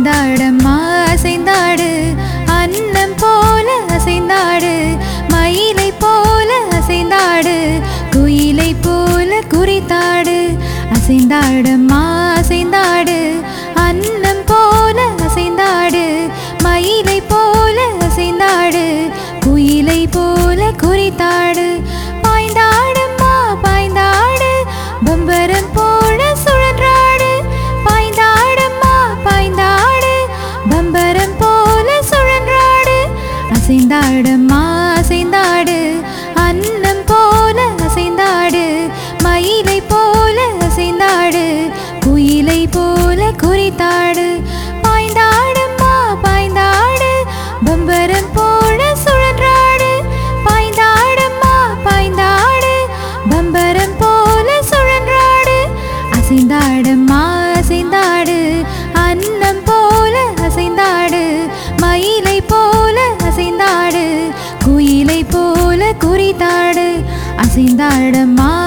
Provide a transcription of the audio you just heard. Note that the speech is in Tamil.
அசைந்தாடம்மா அசைந்தாடு அன்னம் போல அசைந்தாடு மயிலை போல அசைந்தாடு குயிலை போல குறித்தாடு அசைந்தாடம்மா அசைந்தாடு அன்னம் போல அசைந்தாடு மயிலை போல அசைந்தாடு குயிலை போல குறித்தாடு பாய்ந்தாடம்மா பாய்ந்தாடு பம்பரம் போல சுழன்றாடு பாய்ந்தாடம்மா பாய்ந்தாடு பம்பரம் போல சுழன்றாடு அசைந்தாடம்மா அசைந்தாடு அன்னம் போல அசைந்தாடு மயிலை போல அசைந்தாடு குயிலை போல குறித்தாடு பாய்ந்தாடம்மா பாய்ந்தாடு பம்பரம் போல சுழன்றாடு பாய்ந்தாடம்மா பாய்ந்தாடு பம்பரம் போல சுழன்றாடு அசைந்தாடம்மா அசைந்தாடு அன்னம் போல அசைந்தாடு மயிலை போல அசைந்தாடு குயிலை போல குறித்தாடு அசைந்தாடம்மா